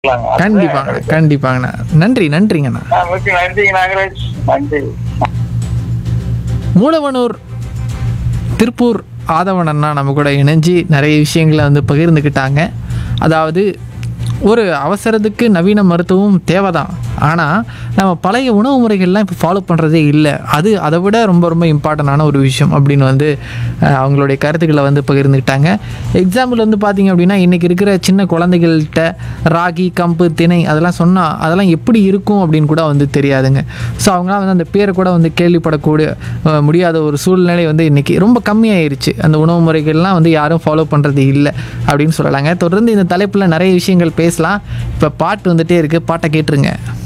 இருக்கலாங்க. கண்டிப்பாங்க கண்டிப்பாங்கண்ணா நன்றி நன்றிங்கண்ணா ஆ, ஓகே நன்றி நாகராஜ் நன்றி மூலவனூர் திருப்பூர் ஆதவன் அண்ணா நம்ம கூட இணைஞ்சு நிறைய விஷயங்களை வந்து பகிர்ந்துக்கிட்டாங்க அதாவது ஒரு அவசரத்துக்கு நவீன மருத்துவம் தேவைதான் ஆனால் நம்ம பழைய உணவு முறைகள்லாம் இப்போ ஃபாலோ பண்ணுறதே இல்லை அது அதை விட ரொம்ப ரொம்ப இம்பார்ட்டண்டான ஒரு விஷயம் அப்படின்னு வந்து அஹ், அவங்களுடைய கருத்துக்களை வந்து பகிர்ந்துக்கிட்டாங்க எக்ஸாம்பிள் வந்து பார்த்திங்க அப்படின்னா இன்றைக்கி இருக்கிற சின்ன குழந்தைகள்கிட்ட ராகி கம்பு திணை அதெல்லாம் சொன்னால் அதெல்லாம் எப்படி இருக்கும் அப்படின்னு கூட வந்து தெரியாதுங்க ஸோ அவங்களாம் வந்து அந்த பேரை கூட வந்து கேள்விப்படக்கூடிய அஹ், முடியாத ஒரு சூழ்நிலை வந்து இன்றைக்கி ரொம்ப கம்மியாயிருச்சு அந்த உணவு முறைகள்லாம் வந்து யாரும் ஃபாலோ பண்ணுறது இல்லை அப்படின்னு சொல்லலாங்க தொடர்ந்து இந்த தலைப்பில் நிறைய விஷயங்கள் பேசலாம் இப்போ பாட்டு வந்துட்டே இருக்குது பாட்டை கேட்டுருங்க